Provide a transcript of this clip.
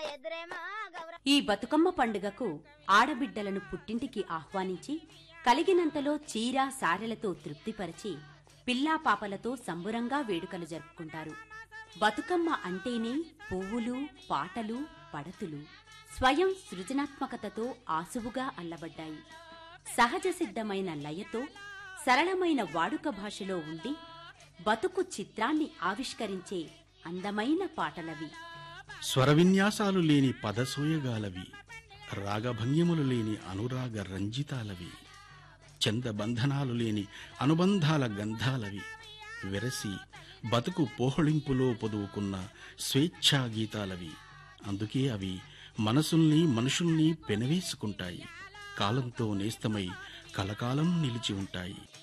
ఈ బతుకమ్మ పండుగకు ఆడబిడ్డలను పుట్టింటికి ఆహ్వానించి కలిగినంతలో చీర సారెలతో తృప్తిపరిచి పిల్లా పాపలతో సంబురంగా వేడుకలు జరుపుకుంటారు బతుకమ్మ అంటేనే పువ్వులు పాటలు పడతులు స్వయం సృజనాత్మకతతో ఆసువుగా అల్లబడ్డాయి సహజ సిద్ధమైన లయతో సరళమైన వాడుక భాషలో ఉండి బతుకు చిత్రాన్ని ఆవిష్కరించే అందమైన పాటలవి స్వర విన్యాసాలు లేని పదసోయగాలవి రాగభంగిములు లేని అనురాగ రంజితాలవి చందబంధనాలు లేని అనుబంధాల గంధాలవి వెరసి బతుకు పోహళింపులో పొదువుకున్న స్వేచ్ఛా గీతాలవి అందుకే అవి మనసుల్ని మనుషుల్ని పెనవేసుకుంటాయి కాలంతో నేస్తమై కలకాలం నిలిచి ఉంటాయి